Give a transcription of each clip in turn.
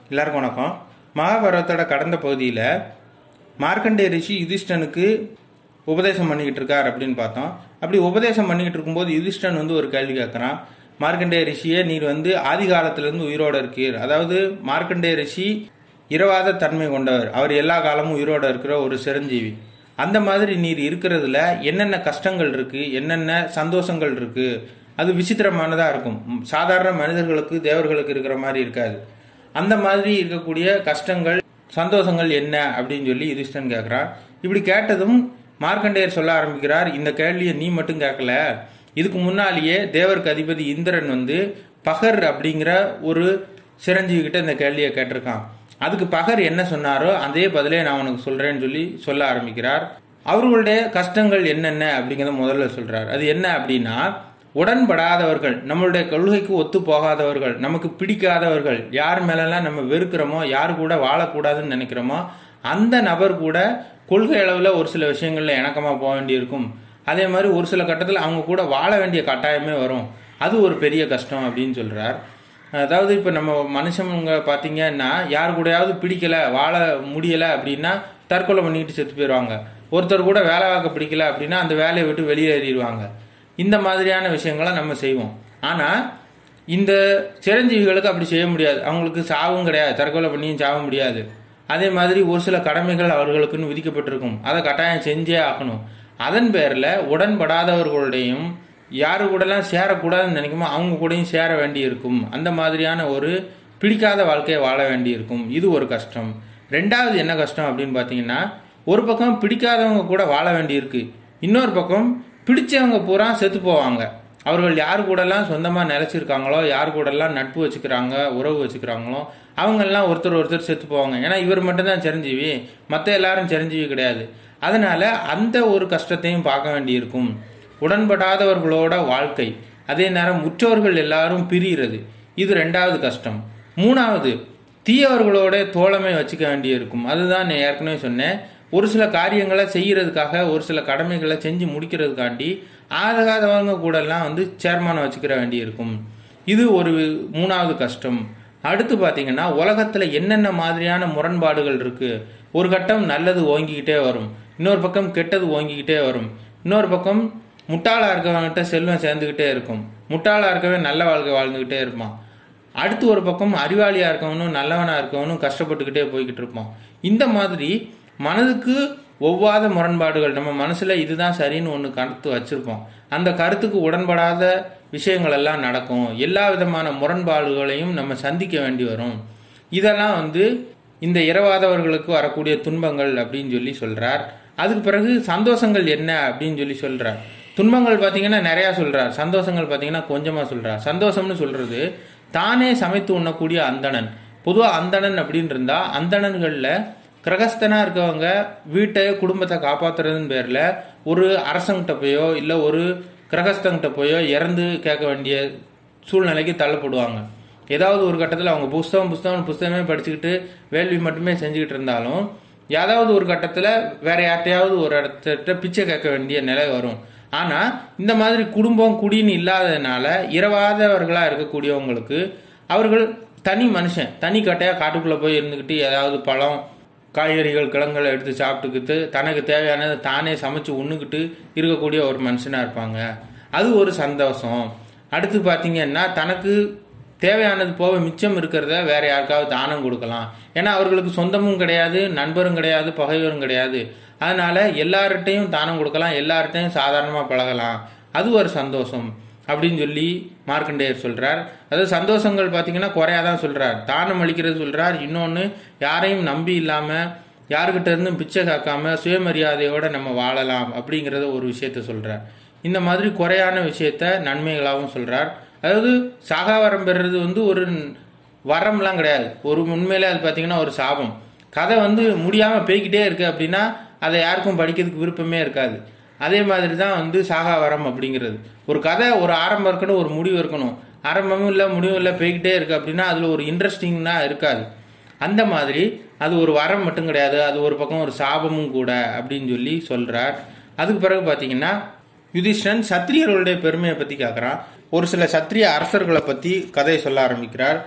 எல்லாருக்கும் வணக்கம் மகாபாரதத்தோட கடந்த பகுதியில் மார்க்கண்டே ரிஷி யுதிஷ்டனுக்கு உபதேசம் பண்ணிக்கிட்டு இருக்கார் அப்படின்னு பார்த்தோம் அப்படி உபதேசம் பண்ணிக்கிட்டு இருக்கும்போது யுதிஷ்டன் வந்து ஒரு கேள்வி கேட்குறான் மார்க்கண்டே ரிஷியே நீர் வந்து ஆதி காலத்திலிருந்து உயிரோட இருக்கீர் அதாவது மார்க்கண்டே ரிஷி இரவாத தன்மை கொண்டவர் அவர் எல்லா காலமும் உயிரோட இருக்கிற ஒரு சிரஞ்சீவி அந்த மாதிரி நீர் இருக்கிறதுல என்னென்ன கஷ்டங்கள் இருக்கு என்னென்ன சந்தோஷங்கள் இருக்கு அது விசித்திரமானதா இருக்கும் ம், சாதாரண மனிதர்களுக்கு தேவர்களுக்கு இருக்கிற மாதிரி இருக்காது அந்த மாதிரி இருக்கக்கூடிய கஷ்டங்கள் சந்தோஷங்கள் என்ன அப்படின்னு சொல்லி யுதிஷ்டன் கேட்குறான் இப்படி கேட்டதும் மார்க்கண்டேயர் சொல்ல ஆரம்பிக்கிறார் இந்த கேள்வியை நீ மட்டும் கேட்கல இதுக்கு முன்னாலேயே தேவருக்கு அதிபதி இந்திரன் வந்து பகர் அப்படிங்கிற ஒரு சிரஞ்சீவி கிட்ட இந்த கேள்வியை கேட்டிருக்கான் அதுக்கு பகர் என்ன சொன்னாரோ அதே பதிலே நான் உனக்கு சொல்றேன்னு சொல்லி சொல்ல ஆரம்பிக்கிறார் அவர்களுடைய கஷ்டங்கள் என்னென்ன அப்படிங்கிறத முதல்ல சொல்றார் அது என்ன அப்படின்னா உடன்படாதவர்கள் நம்மளுடைய கொள்கைக்கு ஒத்து போகாதவர்கள் நமக்கு பிடிக்காதவர்கள் யார் மேலெல்லாம் நம்ம வெறுக்கிறோமோ யார் கூட வாழக்கூடாதுன்னு நினைக்கிறோமோ அந்த நபர் கூட கொள்கை அளவில் ஒரு சில விஷயங்கள்ல இணக்கமாக போக வேண்டியிருக்கும் அதே மாதிரி ஒரு சில கட்டத்தில் அவங்க கூட வாழ வேண்டிய கட்டாயமே வரும் அது ஒரு பெரிய கஷ்டம் அப்படின்னு சொல்றார் அதாவது இப்போ நம்ம மனுஷங்க பார்த்தீங்கன்னா யார் கூடயாவது பிடிக்கல வாழ முடியல அப்படின்னா தற்கொலை பண்ணிட்டு செத்து போயிடுவாங்க ஒருத்தர் கூட வேலை பார்க்க பிடிக்கல அப்படின்னா அந்த வேலையை விட்டு வெளியேறிடுவாங்க இந்த மாதிரியான விஷயங்களை நம்ம செய்வோம் ஆனால் இந்த சிரஞ்சீவிகளுக்கு அப்படி செய்ய முடியாது அவங்களுக்கு சாவும் கிடையாது தற்கொலை பண்ணியும் சாவ முடியாது அதே மாதிரி ஒரு சில கடமைகள் அவர்களுக்குன்னு விதிக்கப்பட்டிருக்கும் அதை கட்டாயம் செஞ்சே ஆகணும் அதன் பேரில் உடன்படாதவர்களுடையும் யாரு கூடலாம் சேரக்கூடாதுன்னு நினைக்குமோ அவங்க கூடயும் சேர வேண்டி இருக்கும் அந்த மாதிரியான ஒரு பிடிக்காத வாழ்க்கையை வாழ வேண்டி இருக்கும் இது ஒரு கஷ்டம் ரெண்டாவது என்ன கஷ்டம் அப்படின்னு பார்த்தீங்கன்னா ஒரு பக்கம் பிடிக்காதவங்க கூட வாழ வேண்டி இருக்கு இன்னொரு பக்கம் பிடிச்சவங்க பூரா செத்து போவாங்க அவர்கள் யார் கூடலாம் சொந்தமாக நிலைச்சிருக்காங்களோ யார் கூடலாம் நட்பு வச்சுக்கிறாங்க உறவு வச்சுக்கிறாங்களோ அவங்கெல்லாம் ஒருத்தர் ஒருத்தர் செத்து போவாங்க ஏன்னா இவர் மட்டும்தான் சிரஞ்சீவி மற்ற எல்லாரும் சிரஞ்சீவி கிடையாது அதனால அந்த ஒரு கஷ்டத்தையும் பார்க்க வேண்டியிருக்கும் உடன்படாதவர்களோட வாழ்க்கை அதே நேரம் முற்றோர்கள் எல்லாரும் பிரிகிறது இது ரெண்டாவது கஷ்டம் மூணாவது தீயவர்களோட தோழமை வச்சுக்க வேண்டியிருக்கும் அதுதான் நான் ஏற்கனவே சொன்னேன் ஒரு சில காரியங்களை செய்யறதுக்காக ஒரு சில கடமைகளை செஞ்சு முடிக்கிறதுக்காண்டி ஆகாதவங்க கூடலாம் வந்து சேர்மானம் வச்சுக்கிற வேண்டியிருக்கும் இது ஒரு மூணாவது கஷ்டம் அடுத்து பார்த்தீங்கன்னா உலகத்தில் என்னென்ன மாதிரியான முரண்பாடுகள் இருக்கு ஒரு கட்டம் நல்லது ஓங்கிக்கிட்டே வரும் இன்னொரு பக்கம் கெட்டது ஓங்கிக்கிட்டே வரும் இன்னொரு பக்கம் முட்டாளா இருக்கவங்கிட்ட செல்வம் சேர்ந்துக்கிட்டே இருக்கும் முட்டாளா இருக்கவே நல்ல வாழ்க்கை வாழ்ந்துக்கிட்டே இருப்பான் அடுத்து ஒரு பக்கம் அறிவாளியா இருக்கவனும் நல்லவனா இருக்கவனும் கஷ்டப்பட்டுக்கிட்டே போய்கிட்டு இருப்பான் இந்த மாதிரி மனதுக்கு ஒவ்வாத முரண்பாடுகள் நம்ம மனசுல இதுதான் சரின்னு ஒன்று கருத்து வச்சிருப்போம் அந்த கருத்துக்கு உடன்படாத விஷயங்கள் எல்லாம் நடக்கும் எல்லா விதமான முரண்பாடுகளையும் நம்ம சந்திக்க வேண்டி வரும் இதெல்லாம் வந்து இந்த இரவாதவர்களுக்கு வரக்கூடிய துன்பங்கள் அப்படின்னு சொல்லி சொல்றார் அதுக்கு பிறகு சந்தோஷங்கள் என்ன அப்படின்னு சொல்லி சொல்றார் துன்பங்கள் பார்த்தீங்கன்னா நிறைய சொல்றார் சந்தோஷங்கள் பார்த்தீங்கன்னா கொஞ்சமா சொல்றார் சந்தோஷம்னு சொல்றது தானே சமைத்து உண்ணக்கூடிய அந்தணன் பொதுவாக அந்தணன் அப்படின்னு இருந்தா அந்தணன்களில் கிரகஸ்தனா இருக்கவங்க வீட்டை குடும்பத்தை காப்பாத்துறதுன்னு பேர்ல ஒரு அரசங்கிட்ட போயோ இல்லை ஒரு கிரகஸ்தங்கிட்ட போயோ இறந்து கேட்க வேண்டிய சூழ்நிலைக்கு தள்ளப்படுவாங்க ஏதாவது ஒரு கட்டத்தில் அவங்க புஸ்தகம் புஸ்தகம் புஸ்தகமே படிச்சுக்கிட்டு வேள்வி மட்டுமே செஞ்சுக்கிட்டு இருந்தாலும் ஏதாவது ஒரு கட்டத்தில் வேற யார்ட்டையாவது ஒரு இடத்த பிச்சை கேட்க வேண்டிய நிலை வரும் ஆனால் இந்த மாதிரி குடும்பம் குடின்னு இல்லாததுனால இரவாதவர்களாக இருக்கக்கூடியவங்களுக்கு அவர்கள் தனி மனுஷன் தனி கட்டையாக காட்டுக்குள்ளே போய் இருந்துக்கிட்டு ஏதாவது பழம் காய்கறிகள் கிழங்குகளை எடுத்து சாப்பிட்டுக்கிட்டு தனக்கு தேவையானதை தானே சமைச்சு உண்ணுக்கிட்டு இருக்கக்கூடிய ஒரு மனுஷனாக இருப்பாங்க அது ஒரு சந்தோஷம் அடுத்து பார்த்தீங்கன்னா தனக்கு தேவையானது போக மிச்சம் இருக்கிறத வேற யாருக்காவது தானம் கொடுக்கலாம் ஏன்னா அவர்களுக்கு சொந்தமும் கிடையாது நண்பரும் கிடையாது பகைவரும் கிடையாது அதனால எல்லார்ட்டையும் தானம் கொடுக்கலாம் எல்லார்ட்டையும் சாதாரணமாக பழகலாம் அது ஒரு சந்தோஷம் அப்படின்னு சொல்லி மார்க்கண்டேயர் சொல்றார் அதாவது சந்தோஷங்கள் பார்த்தீங்கன்னா குறையாதான் சொல்றார் தானம் அளிக்கிறது சொல்றார் இன்னொன்று யாரையும் நம்பி இல்லாம யாருக்கிட்ட இருந்தும் பிச்சை காக்காம சுயமரியாதையோட நம்ம வாழலாம் அப்படிங்கிறத ஒரு விஷயத்த சொல்றார் இந்த மாதிரி குறையான விஷயத்த நன்மைகளாகவும் சொல்றார் அதாவது சாகாவரம் பெறுறது வந்து ஒரு வரம்லாம் கிடையாது ஒரு உண்மையிலே அது பார்த்தீங்கன்னா ஒரு சாபம் கதை வந்து முடியாமல் போய்கிட்டே இருக்கு அப்படின்னா அதை யாருக்கும் படிக்கிறதுக்கு விருப்பமே இருக்காது அதே மாதிரி தான் வந்து சாகா வரம் அப்படிங்கிறது ஒரு கதை ஒரு ஆரம்பம் இருக்கணும் ஒரு முடிவு இருக்கணும் ஆரம்பமும் இல்லை முடிவும் இல்லை போய்கிட்டே இருக்கு அப்படின்னா அதில் ஒரு இன்ட்ரெஸ்டிங்னா இருக்காது அந்த மாதிரி அது ஒரு வரம் மட்டும் கிடையாது அது ஒரு பக்கம் ஒரு சாபமும் கூட அப்படின்னு சொல்லி சொல்றார் அதுக்கு பிறகு பார்த்தீங்கன்னா யுதிஷ்டன் சத்திரியர்களுடைய பெருமையை பற்றி கேட்குறான் ஒரு சில சத்திரிய அரசர்களை பற்றி கதையை சொல்ல ஆரம்பிக்கிறார்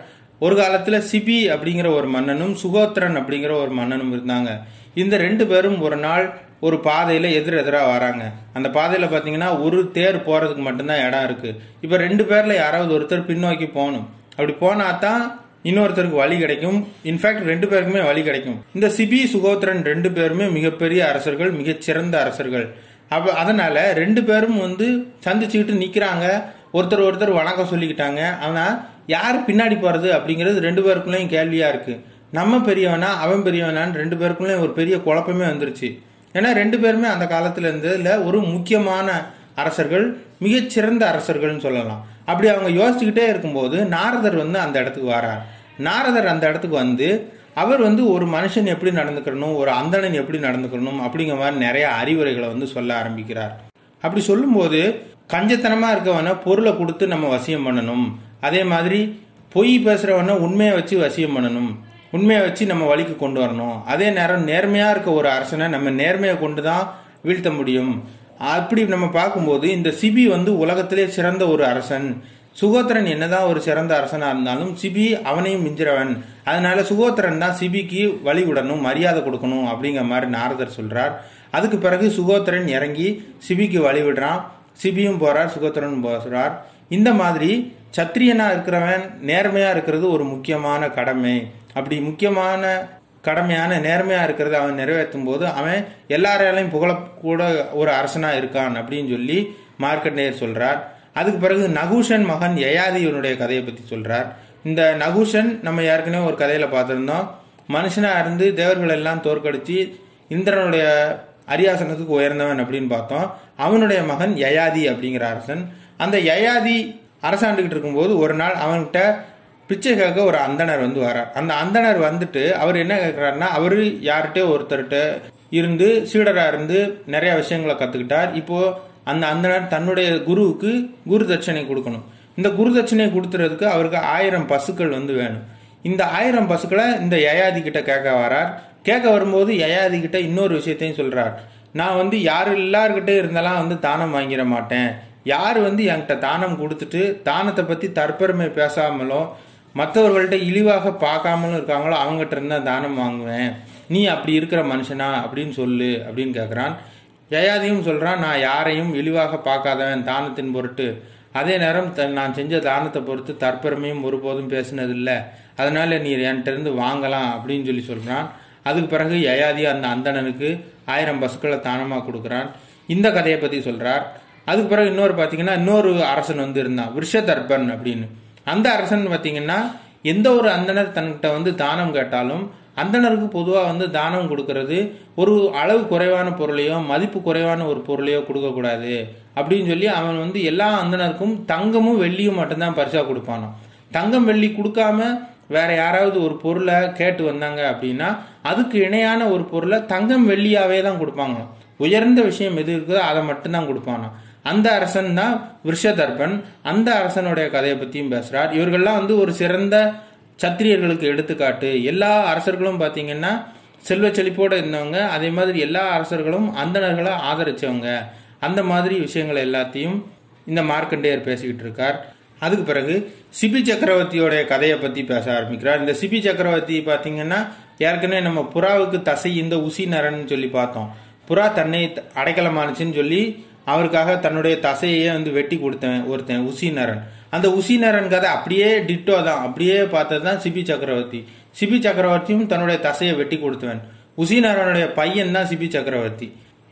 ஒரு காலத்துல சிபி அப்படிங்கிற ஒரு மன்னனும் சுகோத்திரன் அப்படிங்கிற ஒரு மன்னனும் இருந்தாங்க இந்த ரெண்டு பேரும் ஒரு நாள் ஒரு பாதையில எதிர் எதிராக வராங்க அந்த பாதையில பாத்தீங்கன்னா ஒரு தேர் போறதுக்கு மட்டும்தான் இடம் இருக்கு இப்ப ரெண்டு பேர்ல யாராவது ஒருத்தர் பின்னோக்கி போகணும் அப்படி போனா தான் இன்னொருத்தருக்கு வழி கிடைக்கும் இன்ஃபேக்ட் ரெண்டு பேருக்குமே வழி கிடைக்கும் இந்த சிபி சுகோத்திரன் ரெண்டு பேருமே மிகப்பெரிய அரசர்கள் மிகச்சிறந்த அரசர்கள் அப்ப அதனால ரெண்டு பேரும் வந்து சந்திச்சுக்கிட்டு நிக்கிறாங்க ஒருத்தர் ஒருத்தர் வணக்கம் சொல்லிக்கிட்டாங்க ஆனா யார் பின்னாடி போறது அப்படிங்கிறது ரெண்டு பேருக்குள்ளேயும் கேள்வியா இருக்கு நம்ம பெரியவனா அவன் பெரியவனான்னு ரெண்டு பேருக்குள்ளேயும் ஒரு பெரிய குழப்பமே வந்துருச்சு ஏன்னா ரெண்டு பேருமே அந்த காலத்துல இருந்ததுல ஒரு முக்கியமான அரசர்கள் மிகச்சிறந்த அரசர்கள்னு சொல்லலாம் அப்படி அவங்க யோசிச்சுக்கிட்டே இருக்கும்போது நாரதர் வந்து அந்த இடத்துக்கு வரார் நாரதர் அந்த இடத்துக்கு வந்து அவர் வந்து ஒரு மனுஷன் எப்படி நடந்துக்கணும் ஒரு அந்தணன் எப்படி நடந்துக்கணும் அப்படிங்கிற மாதிரி நிறைய அறிவுரைகளை வந்து சொல்ல ஆரம்பிக்கிறார் அப்படி சொல்லும்போது கஞ்சத்தனமா இருக்கவன பொருளை கொடுத்து நம்ம வசியம் பண்ணணும் அதே மாதிரி பொய் பேசுறவன உண்மையை வச்சு வசியம் பண்ணணும் உண்மையை வச்சு நம்ம வழிக்கு கொண்டு வரணும் அதே நேரம் நேர்மையா இருக்க ஒரு அரசனை நம்ம நேர்மையை கொண்டு தான் வீழ்த்த முடியும் அப்படி நம்ம பார்க்கும்போது இந்த சிபி வந்து உலகத்திலே சிறந்த ஒரு அரசன் சுகோத்திரன் என்னதான் ஒரு சிறந்த அரசனா இருந்தாலும் சிபி அவனையும் மிஞ்சிறவன் அதனால சுகோத்திரன் தான் சிபிக்கு வழி விடணும் மரியாதை கொடுக்கணும் அப்படிங்கிற மாதிரி நாரதர் சொல்றார் அதுக்கு பிறகு சுகோத்திரன் இறங்கி சிபிக்கு வழி விடுறான் சிபியும் போறார் சுகோத்திரன் போறார் இந்த மாதிரி சத்திரியனா இருக்கிறவன் நேர்மையா இருக்கிறது ஒரு முக்கியமான கடமை அப்படி முக்கியமான கடமையான நேர்மையா இருக்கிறத அவன் நிறைவேற்றும் போது அவன் எல்லாராலையும் புகழக்கூட ஒரு அரசனா இருக்கான் அப்படின்னு சொல்லி மார்க்கண்டேயர் சொல்றார் அதுக்கு பிறகு நகுஷன் மகன் யயாதியனுடைய கதையை பத்தி சொல்றார் இந்த நகுஷன் நம்ம ஏற்கனவே ஒரு கதையில பார்த்திருந்தோம் மனுஷனா இருந்து தேவர்கள் எல்லாம் தோற்கடிச்சு இந்திரனுடைய அரியாசனத்துக்கு உயர்ந்தவன் அப்படின்னு பார்த்தோம் அவனுடைய மகன் யயாதி அப்படிங்கிற அரசன் அந்த யயாதி அரசாண்டுகிட்டு இருக்கும்போது ஒரு நாள் அவன்கிட்ட பிச்சை கேட்க ஒரு அந்தனர் வந்து வரார் அந்த அந்தனர் வந்துட்டு அவர் என்ன கேட்கிறாருன்னா அவரு யார்கிட்ட ஒருத்தர்கிட்ட இருந்து சீடரா இருந்து நிறைய விஷயங்களை கத்துக்கிட்டார் இப்போ அந்த அந்தனர் தன்னுடைய குருவுக்கு குரு தட்சணை கொடுக்கணும் இந்த குரு தட்சணை கொடுத்துறதுக்கு அவருக்கு ஆயிரம் பசுக்கள் வந்து வேணும் இந்த ஆயிரம் பசுக்களை இந்த யயாதி கிட்ட கேட்க வரார் கேட்க வரும்போது யயாதி கிட்ட இன்னொரு விஷயத்தையும் சொல்றார் நான் வந்து யார் எல்லார்கிட்ட இருந்தெல்லாம் வந்து தானம் வாங்கிட மாட்டேன் யார் வந்து என்கிட்ட தானம் கொடுத்துட்டு தானத்தை பத்தி தற்பெருமை பேசாமலும் மற்றவர்கள்ட்ட இழிவாக பார்க்காமலும் இருக்காங்களோ அவங்ககிட்ட இருந்தா தானம் வாங்குவேன் நீ அப்படி இருக்கிற மனுஷனா அப்படின்னு சொல்லு அப்படின்னு கேட்குறான் யயாதியும் சொல்றான் நான் யாரையும் இழிவாக பார்க்காதவன் தானத்தின் பொருட்டு அதே நேரம் த- நான் செஞ்ச தானத்தை பொறுத்து தற்பெருமையும் ஒருபோதும் பேசினதில்லை அதனால நீ என்கிட்ட இருந்து வாங்கலாம் அப்படின்னு சொல்லி சொல்றான் அதுக்கு பிறகு யயாதி அந்த அந்தணனுக்கு ஆயிரம் பசுக்களை தானமா கொடுக்குறான் இந்த கதையை பத்தி சொல்றார் அதுக்கு பிறகு இன்னொரு பாத்தீங்கன்னா இன்னொரு அரசன் வந்து இருந்தான் விருஷதர்பன் அப்படின்னு அந்த அரசன் பாத்தீங்கன்னா எந்த ஒரு அந்தணர் தன்கிட்ட வந்து தானம் கேட்டாலும் அந்தணருக்கு பொதுவாக வந்து தானம் கொடுக்கறது ஒரு அளவு குறைவான பொருளையோ மதிப்பு குறைவான ஒரு பொருளையோ கொடுக்கக்கூடாது அப்படின்னு சொல்லி அவன் வந்து எல்லா அந்தணருக்கும் தங்கமும் வெள்ளியும் மட்டும்தான் பரிசா கொடுப்பானாம் தங்கம் வெள்ளி கொடுக்காம வேற யாராவது ஒரு பொருளை கேட்டு வந்தாங்க அப்படின்னா அதுக்கு இணையான ஒரு பொருளை தங்கம் வெள்ளியாவே தான் கொடுப்பாங்க உயர்ந்த விஷயம் எது இருக்குதோ அதை மட்டும்தான் கொடுப்பானாம் அந்த அரசன் தான் விருஷதர்பன் அந்த அரசனுடைய கதையை பத்தியும் பேசுறார் இவர்கள்லாம் வந்து ஒரு சிறந்த சத்திரியர்களுக்கு எடுத்துக்காட்டு எல்லா அரசர்களும் பாத்தீங்கன்னா செல்வ செழிப்போட இருந்தவங்க அதே மாதிரி எல்லா அரசர்களும் அந்தணர்களை ஆதரிச்சவங்க அந்த மாதிரி விஷயங்கள் எல்லாத்தையும் இந்த மார்க்கண்டேயர் பேசிக்கிட்டு இருக்கார் அதுக்கு பிறகு சிபி சக்கரவர்த்தியோட கதையை பத்தி பேச ஆரம்பிக்கிறார் இந்த சிபி சக்கரவர்த்தி பாத்தீங்கன்னா ஏற்கனவே நம்ம புறாவுக்கு தசை இந்த உசி நரன் சொல்லி பார்த்தோம் புறா தன்னை த- அடைக்கலமானுச்சுன்னு சொல்லி அவருக்காக தன்னுடைய தசையே வந்து வெட்டி கொடுத்தேன் ஒருத்தன் உசிநரன் அந்த உசிநரன் கதை அப்படியே டிட்டோ தான் அப்படியே பார்த்தது தான் சிபி சக்கரவர்த்தி சிபி சக்கரவர்த்தியும் தன்னுடைய தசையை வெட்டி கொடுத்தவன் உசிநரனுடைய பையன் தான் சிபி சக்கரவர்த்தி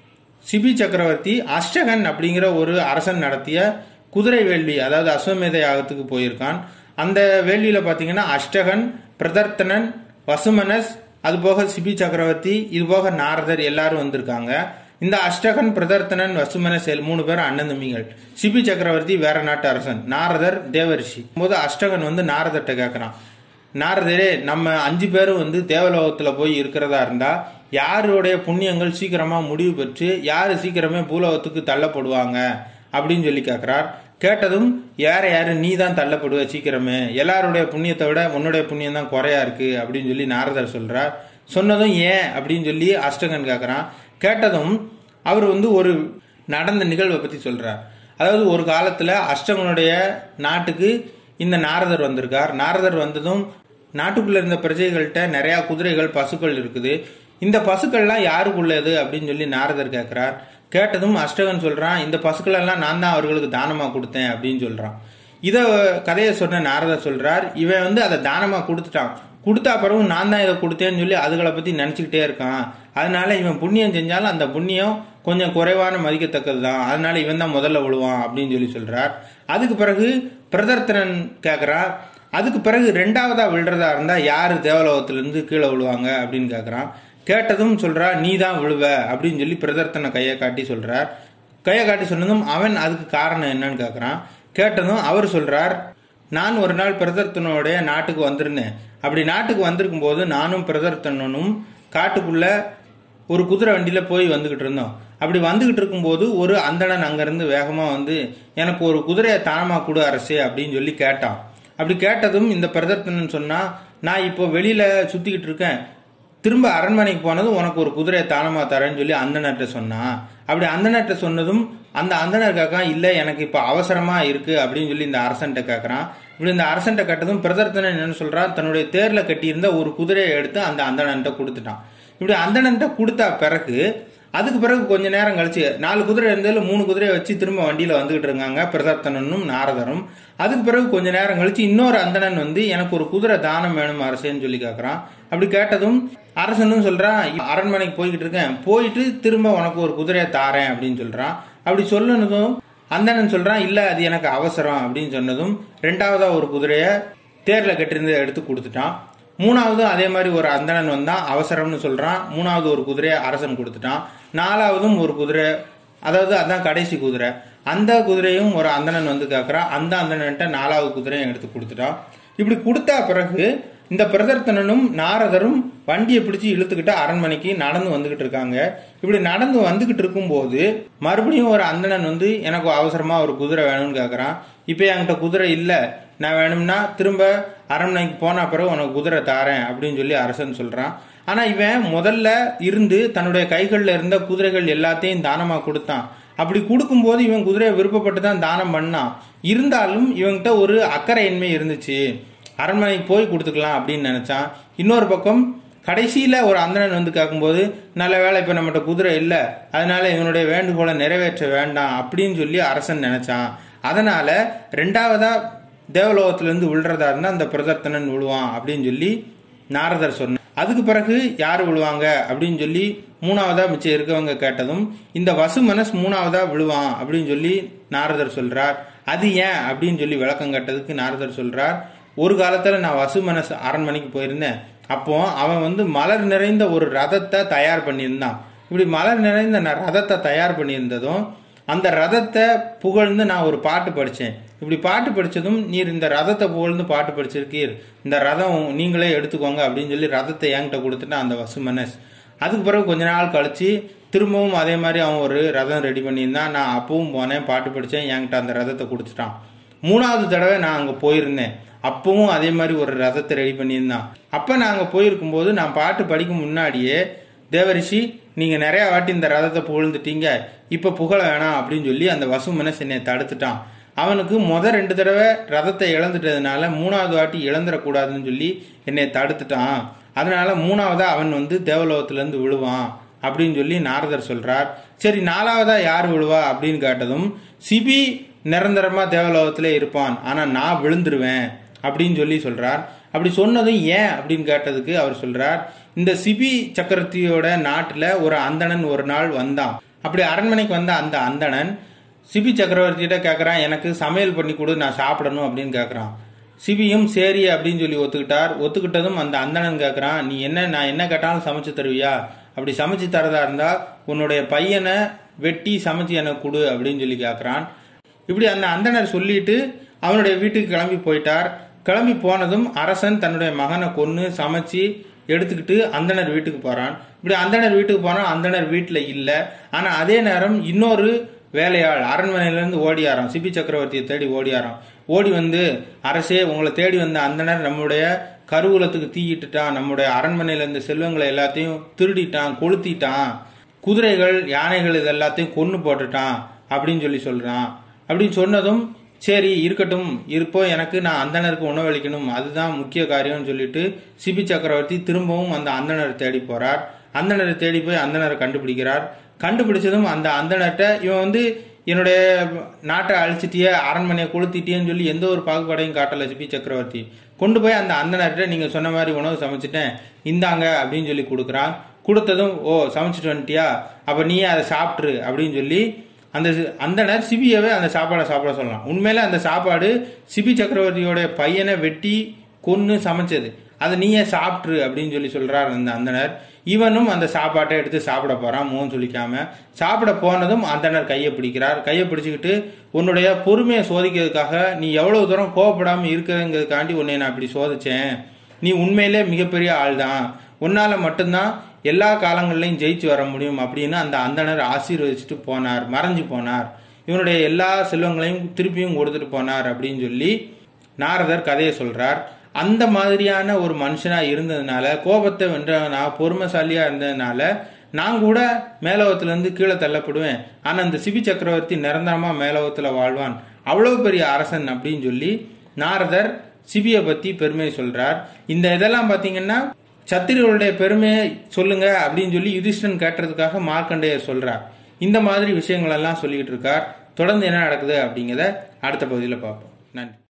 சிபி சக்கரவர்த்தி அஷ்டகன் அப்படிங்கிற ஒரு அரசன் நடத்திய குதிரை வேள்வி அதாவது அஸ்வமேத யாகத்துக்கு போயிருக்கான் அந்த வேள்வியில பாத்தீங்கன்னா அஷ்டகன் பிரதர்த்தனன் வசுமனஸ் அது போக சிபி சக்கரவர்த்தி இது போக நாரதர் எல்லாரும் வந்திருக்காங்க இந்த அஷ்டகன் பிரதர்த்தனன் வசுமனஸ் எல் மூணு பேரும் அண்ணன் தம்பிகள் சிபி சக்கரவர்த்தி வேற நாட்டு அரசன் நாரதர் தேவரிஷி போது அஷ்டகன் வந்து நாரதர்கிட்ட கேட்கறான் நாரதரே நம்ம அஞ்சு பேரும் வந்து தேவலோகத்துல போய் இருக்கிறதா இருந்தா யாருடைய புண்ணியங்கள் சீக்கிரமா முடிவு பெற்று யாரு சீக்கிரமே பூலோகத்துக்கு தள்ளப்படுவாங்க அப்படின்னு சொல்லி கேட்கிறார் கேட்டதும் யார யாரு நீ தான் தள்ளப்படுவ சீக்கிரமே எல்லாருடைய புண்ணியத்தை விட உன்னுடைய புண்ணியம் தான் குறையா இருக்கு அப்படின்னு சொல்லி நாரதர் சொல்றார் சொன்னதும் ஏன் அப்படின்னு சொல்லி அஷ்டகன் கேட்கறான் கேட்டதும் அவர் வந்து ஒரு நடந்த நிகழ்வை பத்தி சொல்றார் அதாவது ஒரு காலத்துல அஷ்டகனுடைய நாட்டுக்கு இந்த நாரதர் வந்திருக்கார் நாரதர் வந்ததும் நாட்டுக்குள்ள இருந்த பிரஜைகள்கிட்ட நிறைய குதிரைகள் பசுக்கள் இருக்குது இந்த பசுக்கள்லாம் யாருக்குள்ளது அப்படின்னு சொல்லி நாரதர் கேட்கிறார் கேட்டதும் அஷ்டகன் சொல்றான் இந்த பசுக்கள் எல்லாம் நான் தான் அவர்களுக்கு தானமா கொடுத்தேன் அப்படின்னு சொல்றான் இத கதையை சொன்ன நாரதர் சொல்றார் இவன் வந்து அதை தானமா கொடுத்துட்டான் கொடுத்தா பிறகு நான் தான் இதை கொடுத்தேன்னு சொல்லி அதுகளை பத்தி நினைச்சுக்கிட்டே இருக்கான் அதனால இவன் புண்ணியம் செஞ்சாலும் அந்த புண்ணியம் கொஞ்சம் குறைவான மதிக்கத்தக்கது தான் அதனால இவன் தான் முதல்ல விழுவான் அப்படின்னு சொல்லி சொல்றார் அதுக்கு பிறகு பிரதர்த்தனன் கேட்கறான் அதுக்கு பிறகு ரெண்டாவதா விழுறதா இருந்தா யாரு தேவலோகத்திலிருந்து கீழே விழுவாங்க அப்படின்னு கேட்கறான் கேட்டதும் சொல்றா நீ தான் விழுவ அப்படின்னு சொல்லி பிரதர்த்தனை கையை காட்டி சொல்றார் கையை காட்டி சொன்னதும் அவன் அதுக்கு காரணம் என்னன்னு கேட்கறான் கேட்டதும் அவர் சொல்றார் நான் ஒரு நாள் பிரதர்த்தனோடைய நாட்டுக்கு வந்திருந்தேன் அப்படி நாட்டுக்கு வந்திருக்கும் போது நானும் பிரதர்த்தனனும் காட்டுக்குள்ள ஒரு குதிரை வண்டியில போய் வந்துகிட்டு இருந்தோம் அப்படி வந்துகிட்டு இருக்கும்போது ஒரு அந்தணன் அங்கிருந்து வேகமா வந்து எனக்கு ஒரு குதிரையை தானமா கொடு அரசே அப்படின்னு சொல்லி கேட்டான் அப்படி கேட்டதும் இந்த பிரதர்த்தனன் சொன்னா நான் இப்போ வெளியில சுத்திக்கிட்டு இருக்கேன் திரும்ப அரண்மனைக்கு போனதும் உனக்கு ஒரு குதிரையை தானமா தரேன்னு சொல்லி அந்தனர்கிட்ட சொன்னான் அப்படி அந்தனர்கிட்ட சொன்னதும் அந்த அந்தனர் கேட்கான் இல்ல எனக்கு இப்ப அவசரமா இருக்கு அப்படின்னு சொல்லி இந்த அரசன்ட்ட கேட்கறான் இப்படி இந்த அரசன்ட்ட கட்டதும் பிரதர்த்தனன் என்ன சொல்றான் தன்னுடைய தேர்ல கட்டியிருந்த ஒரு குதிரையை எடுத்து அந்த அந்தணன்ட்ட கொடுத்துட்டான் இப்படி அந்தணன்ட்ட கொடுத்தா பிறகு அதுக்கு பிறகு கொஞ்ச நேரம் கழிச்சு நாலு குதிரை இருந்ததுல மூணு குதிரையை வச்சு திரும்ப வண்டியில வந்துகிட்டு இருக்காங்க பிரதர்த்தனனும் நாரதரும் அதுக்கு பிறகு கொஞ்ச நேரம் கழிச்சு இன்னொரு அந்தணன் வந்து எனக்கு ஒரு குதிரை தானம் வேணும் அரசேன்னு சொல்லி கேட்கறான் அப்படி கேட்டதும் அரசனும் சொல்றான் அரண்மனைக்கு போய்கிட்டு இருக்கேன் போயிட்டு திரும்ப உனக்கு ஒரு குதிரையை தாரேன் அப்படின்னு சொல்றான் அப்படி சொல்லனதும் அந்தணன் சொல்றான் இல்ல அது எனக்கு அவசரம் அப்படின்னு சொன்னதும் ரெண்டாவதா ஒரு குதிரைய தேர்ல கட்டிருந்த எடுத்து கொடுத்துட்டான் மூணாவது அதே மாதிரி ஒரு அந்தணன் வந்தான் அவசரம்னு சொல்றான் மூணாவது ஒரு குதிரையை அரசன் கொடுத்துட்டான் நாலாவதும் ஒரு குதிரை அதாவது அதான் கடைசி குதிரை அந்த குதிரையும் ஒரு அந்தணன் வந்து கேட்கறான் அந்த அந்தணன்ட்ட நாலாவது குதிரையும் எடுத்து கொடுத்துட்டான் இப்படி கொடுத்தா பிறகு இந்த பிரதர்த்தனனும் நாரதரும் வண்டியை பிடிச்சு இழுத்துக்கிட்டு அரண்மனைக்கு நடந்து வந்துகிட்டு இருக்காங்க இப்படி நடந்து வந்துகிட்டு இருக்கும்போது மறுபடியும் ஒரு அந்தணன் வந்து எனக்கு அவசரமா ஒரு குதிரை வேணும்னு கேட்கறான் இப்போ என்கிட்ட குதிரை இல்லை நான் வேணும்னா திரும்ப அரண்மனைக்கு போன பிறகு உனக்கு குதிரை தாரேன் அப்படின்னு சொல்லி அரசன் சொல்றான் ஆனா இவன் முதல்ல இருந்து தன்னுடைய கைகள்ல இருந்த குதிரைகள் எல்லாத்தையும் தானமா கொடுத்தான் அப்படி கொடுக்கும்போது இவன் குதிரையை விருப்பப்பட்டு தான் தானம் பண்ணான் இருந்தாலும் இவன்கிட்ட ஒரு அக்கறையின்மை இருந்துச்சு அரண்மனைக்கு போய் கொடுத்துக்கலாம் அப்படின்னு நினைச்சான் இன்னொரு பக்கம் கடைசியில ஒரு அந்தணன் வந்து கேட்கும்போது நல்ல வேலை இப்ப நம்மகிட்ட குதிரை இல்ல அதனால இவனுடைய வேண்டுகோளை நிறைவேற்ற வேண்டாம் அப்படின்னு சொல்லி அரசன் நினைச்சான் அதனால ரெண்டாவதா தேவலோகத்திலிருந்து விழுறதா இருந்தா அந்த பிரதர்த்தனன் விழுவான் அப்படின்னு சொல்லி நாரதர் சொன்னார் அதுக்கு பிறகு யார் விழுவாங்க அப்படின்னு சொல்லி மூணாவதா மிச்சம் இருக்கவங்க கேட்டதும் இந்த வசுமனஸ் மூணாவதா விழுவான் அப்படின்னு சொல்லி நாரதர் சொல்றார் அது ஏன் அப்படின்னு சொல்லி விளக்கம் கேட்டதுக்கு நாரதர் சொல்றார் ஒரு காலத்துல நான் வசுமனஸ் அரண்மனைக்கு போயிருந்தேன் அப்போ அவன் வந்து மலர் நிறைந்த ஒரு ரதத்தை தயார் பண்ணியிருந்தான் இப்படி மலர் நிறைந்த ந- ரதத்தை தயார் பண்ணியிருந்ததும் அந்த ரதத்தை புகழ்ந்து நான் ஒரு பாட்டு படித்தேன் இப்படி பாட்டு படித்ததும் நீர் இந்த ரதத்தை புகழ்ந்து பாட்டு படிச்சிருக்கீர் இந்த ரதம் நீங்களே எடுத்துக்கோங்க அப்படின்னு சொல்லி ரதத்தை என்கிட்ட கொடுத்துட்டான் அந்த வசுமனஸ் அதுக்கு பிறகு கொஞ்ச நாள் கழிச்சு திரும்பவும் அதே மாதிரி அவன் ஒரு ரதம் ரெடி பண்ணியிருந்தான் நான் அப்பவும் போனேன் பாட்டு படித்தேன் என்கிட்ட அந்த ரதத்தை கொடுத்துட்டான் மூணாவது தடவை நான் அங்கே போயிருந்தேன் அப்பவும் அதே மாதிரி ஒரு ரதத்தை ரெடி பண்ணியிருந்தான் அப்போ நான் அங்கே போயிருக்கும்போது நான் பாட்டு படிக்கும் முன்னாடியே தேவரிஷி நீங்க நிறைய வாட்டி இந்த ரதத்தை புகழ்ந்துட்டீங்க இப்ப புகழ வேணாம் அப்படின்னு சொல்லி அந்த வசுமனஸ் என்னை தடுத்துட்டான் அவனுக்கு முத ரெண்டு தடவை ரதத்தை இழந்துட்டதுனால மூணாவது வாட்டி இழந்துடக்கூடாதுன்னு சொல்லி என்னை தடுத்துட்டான் அதனால மூணாவதா அவன் வந்து தேவலோகத்திலிருந்து விழுவான் அப்படின்னு சொல்லி நாரதர் சொல்றார் சரி நாலாவதா யார் விழுவா அப்படின்னு கேட்டதும் சிபி நிரந்தரமா தேவலோகத்திலே இருப்பான் ஆனா நான் விழுந்துருவேன் அப்படின்னு சொல்லி சொல்றார் அப்படி சொன்னதும் ஏன் அப்படின்னு கேட்டதுக்கு அவர் சொல்றார் இந்த சிபி சக்கரவர்த்தியோட நாட்டுல ஒரு அந்தணன் ஒரு நாள் வந்தான் அப்படி அரண்மனைக்கு வந்த அந்த அந்தணன் சிபி சக்கரவர்த்திகிட்ட கேட்கறான் எனக்கு சமையல் பண்ணி கொடு நான் சாப்பிடணும் அப்படின்னு கேட்கறான் சிபியும் சரி அப்படின்னு சொல்லி ஒத்துக்கிட்டார் ஒத்துக்கிட்டதும் அந்த அந்தணன் கேட்கறான் நீ என்ன நான் என்ன கேட்டாலும் சமைச்சு தருவியா அப்படி சமைச்சு தரதா இருந்தா உன்னுடைய பையனை வெட்டி சமைச்சு எனக்கு கொடு அப்படின்னு சொல்லி கேட்கறான் இப்படி அந்த அந்தணர் சொல்லிட்டு அவனுடைய வீட்டுக்கு கிளம்பி போயிட்டார் கிளம்பி போனதும் அரசன் தன்னுடைய மகனை கொன்னு சமைச்சு எடுத்துக்கிட்டு அந்தணர் வீட்டுக்கு போறான் இப்படி அந்தணர் வீட்டுக்கு போனா அந்தணர் வீட்டுல இல்ல ஆனா அதே நேரம் இன்னொரு வேலையாள் அரண்மனையில இருந்து ஓடியாராம் சிபி சக்கரவர்த்தியை தேடி ஓடியாராம் ஓடி வந்து அரசே உங்களை தேடி வந்த அந்தணர் நம்முடைய கருவூலத்துக்கு தீயிட்டுட்டான் நம்முடைய அரண்மனையில இருந்த செல்வங்களை எல்லாத்தையும் திருடிட்டான் கொளுத்திட்டான் குதிரைகள் யானைகள் இது எல்லாத்தையும் கொன்னு போட்டுட்டான் அப்படின்னு சொல்லி சொல்றான் அப்படின்னு சொன்னதும் சரி இருக்கட்டும் இருப்போ எனக்கு நான் அந்தணருக்கு உணவளிக்கணும் அதுதான் முக்கிய காரியம்னு சொல்லிட்டு சிபி சக்கரவர்த்தி திரும்பவும் அந்த அந்தணரை தேடி போறார் அந்தணரை தேடி போய் அந்தணரை கண்டுபிடிக்கிறார் கண்டுபிடிச்சதும் அந்த அந்தணர்கிட்ட இவன் வந்து என்னுடைய நாட்டை அழிச்சிட்டியே அரண்மனையை கொளுத்திட்டியேன்னு சொல்லி எந்த ஒரு பாகுபாடையும் காட்டல சிபி சக்கரவர்த்தி கொண்டு போய் அந்த அந்தணர்கிட்ட நீங்க சொன்ன மாதிரி உணவு சமைச்சிட்டேன் இந்தாங்க அப்படின்னு சொல்லி கொடுக்குறான் கொடுத்ததும் ஓ சமைச்சிட்டு வந்துட்டியா அப்ப நீயே அதை சாப்பிட்ரு அப்படின்னு சொல்லி அந்த அந்தனர் சிபியவே அந்த சாப்பாடை சாப்பிட சொல்லலாம் உண்மையில அந்த சாப்பாடு சிபி சக்கரவர்த்தியோட பையனை வெட்டி கொன்னு சமைச்சது அதை நீயே சாப்பிட்ரு அப்படின்னு சொல்லி சொல்றார் அந்த அந்தனர் இவனும் அந்த சாப்பாட்டை எடுத்து சாப்பிட போறான் முகம் சொல்லிக்காம சாப்பிட போனதும் அந்தனர் கையை பிடிக்கிறார் கையை பிடிச்சுக்கிட்டு உன்னுடைய பொறுமையை சோதிக்கிறதுக்காக நீ எவ்வளவு தூரம் கோவப்படாம இருக்கிறதுங்கிறதுக்காண்டி உன்னை நான் இப்படி சோதிச்சேன் நீ உண்மையிலே மிகப்பெரிய ஆள் தான் உன்னால மட்டும்தான் எல்லா காலங்கள்லையும் ஜெயிச்சு வர முடியும் அப்படின்னு அந்த அந்தனர் ஆசீர்வதிச்சுட்டு போனார் மறைஞ்சு போனார் இவனுடைய எல்லா செல்வங்களையும் திருப்பியும் கொடுத்துட்டு போனார் அப்படின்னு சொல்லி நாரதர் கதையை சொல்றார் அந்த மாதிரியான ஒரு மனுஷனா இருந்ததுனால கோபத்தை வென்றவனா பொறுமைசாலியா இருந்ததுனால நான் கூட மேலோகத்துல இருந்து கீழே தள்ளப்படுவேன் ஆனா இந்த சிபி சக்கரவர்த்தி நிரந்தரமா மேலோகத்துல வாழ்வான் அவ்வளவு பெரிய அரசன் அப்படின்னு சொல்லி நாரதர் சிபியை பத்தி பெருமை சொல்றார் இந்த இதெல்லாம் பாத்தீங்கன்னா சத்திரியர்களுடைய பெருமையை சொல்லுங்க அப்படின்னு சொல்லி யுதிஷ்டன் கேட்டதுக்காக மார்க்கண்டேயர் சொல்றார் இந்த மாதிரி விஷயங்கள் எல்லாம் சொல்லிட்டு இருக்கார் தொடர்ந்து என்ன நடக்குது அப்படிங்கிறத அடுத்த பகுதியில் பார்ப்போம் நன்றி